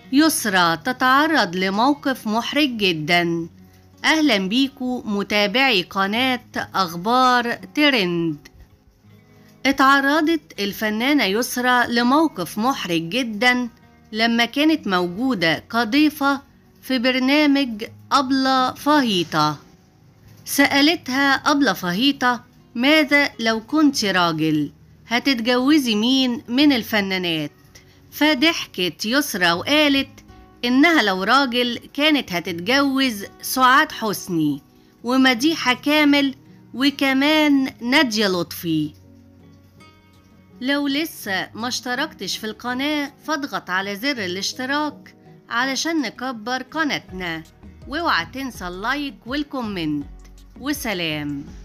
يسرى تتعرض لموقف محرج جدا أهلا بيكو متابعي قناة أخبار ترند اتعرضت الفنانة يسرى لموقف محرج جدا لما كانت موجودة كضيفة في برنامج أبلة فهيطة سألتها أبلة فهيطة ماذا لو كنت راجل هتتجوزي مين من الفنانات فضحكت يسرى وقالت إنها لو راجل كانت هتتجوز سعاد حسني ومديحة كامل وكمان نادية لطفي لو لسه ما اشتركتش في القناة فاضغط على زر الاشتراك علشان نكبر قناتنا واوعى تنسى اللايك والكومنت وسلام